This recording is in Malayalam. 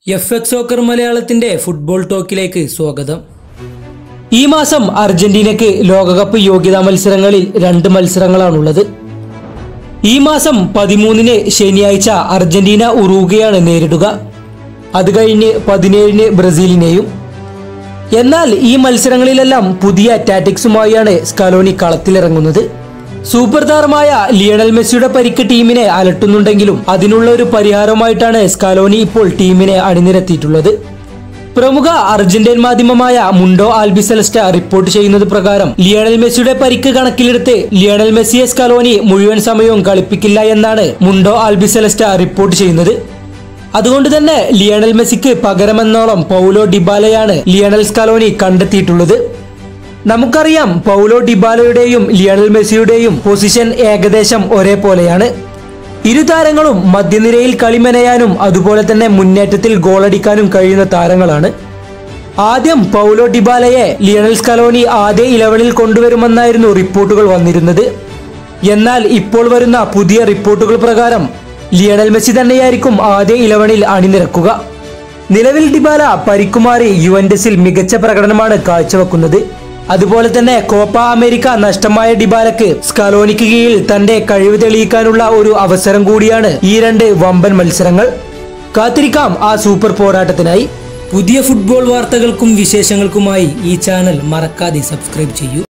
എഫ് എക്സ് സോക്കർ മലയാളത്തിന്റെ ഫുട്ബോൾ ടോക്കിലേക്ക് സ്വാഗതം ഈ മാസം അർജന്റീനയ്ക്ക് ലോകകപ്പ് യോഗ്യതാ മത്സരങ്ങളിൽ രണ്ട് മത്സരങ്ങളാണുള്ളത് ഈ മാസം പതിമൂന്നിന് ശനിയാഴ്ച അർജന്റീന ഉറുഗയാണ് നേരിടുക അത് കഴിഞ്ഞ് പതിനേഴിന് ബ്രസീലിനെയും എന്നാൽ ഈ മത്സരങ്ങളിലെല്ലാം പുതിയ ടാറ്റിക്സുമായാണ് സ്കലോനി കളത്തിലിറങ്ങുന്നത് സൂപ്പർ താരമായ ലിയണൽ മെസ്സിയുടെ പരിക്ക് ടീമിനെ അലട്ടുന്നുണ്ടെങ്കിലും അതിനുള്ള ഒരു പരിഹാരമായിട്ടാണ് സ്കലോനി ഇപ്പോൾ ടീമിനെ അണിനിരത്തിയിട്ടുള്ളത് പ്രമുഖ അർജന്റീൻ മാധ്യമമായ മുണ്ടോ ആൽബിസെലസ്റ്റ റിപ്പോർട്ട് ചെയ്യുന്നത് പ്രകാരം ലിയണൽ മെസ്സിയുടെ പരിക്ക് കണക്കിലെടുത്ത് ലിയണൽ മെസ്സിയെ സ്കലോനി മുഴുവൻ സമയവും കളിപ്പിക്കില്ല എന്നാണ് മുണ്ടോ ആൽബിസെലസ്റ്റ റിപ്പോർട്ട് ചെയ്യുന്നത് അതുകൊണ്ട് തന്നെ ലിയണൽ മെസ്സിക്ക് പകരമെന്നോളം പൗലോ ഡിബാലയാണ് ലിയണൽ സ്കലോനി കണ്ടെത്തിയിട്ടുള്ളത് നമുക്കറിയാം പൗലോ ഡിബാലയുടെയും ലിയണൽ മെസ്സിയുടെയും പൊസിഷൻ ഏകദേശം ഒരേപോലെയാണ് ഇരു താരങ്ങളും മധ്യനിരയിൽ കളിമെനയാനും അതുപോലെ തന്നെ മുന്നേറ്റത്തിൽ ഗോളടിക്കാനും കഴിയുന്ന താരങ്ങളാണ് ആദ്യം പൗലോ ഡിബാലയെ ലിയണൽ സ്കലോനി ആദ്യ ഇലവനിൽ കൊണ്ടുവരുമെന്നായിരുന്നു റിപ്പോർട്ടുകൾ വന്നിരുന്നത് എന്നാൽ ഇപ്പോൾ വരുന്ന പുതിയ റിപ്പോർട്ടുകൾ പ്രകാരം ലിയണൽ മെസ്സി തന്നെയായിരിക്കും ആദ്യ ഇലവനിൽ അണിനിരക്കുക നിലവിൽ ഡിബാല പരിക്കുമാറി യുവന്റസിൽ മികച്ച പ്രകടനമാണ് കാഴ്ചവെക്കുന്നത് അതുപോലെ തന്നെ കോപ്പ അമേരിക്ക നഷ്ടമായ ഡിബാലക്ക് സ്കലോനിക്ക് കീഴിൽ തന്റെ കഴിവ് തെളിയിക്കാനുള്ള ഒരു അവസരം കൂടിയാണ് ഈ രണ്ട് വമ്പൻ മത്സരങ്ങൾ കാത്തിരിക്കാം ആ സൂപ്പർ പോരാട്ടത്തിനായി പുതിയ ഫുട്ബോൾ വാർത്തകൾക്കും വിശേഷങ്ങൾക്കുമായി ഈ ചാനൽ മറക്കാതെ സബ്സ്ക്രൈബ് ചെയ്യൂ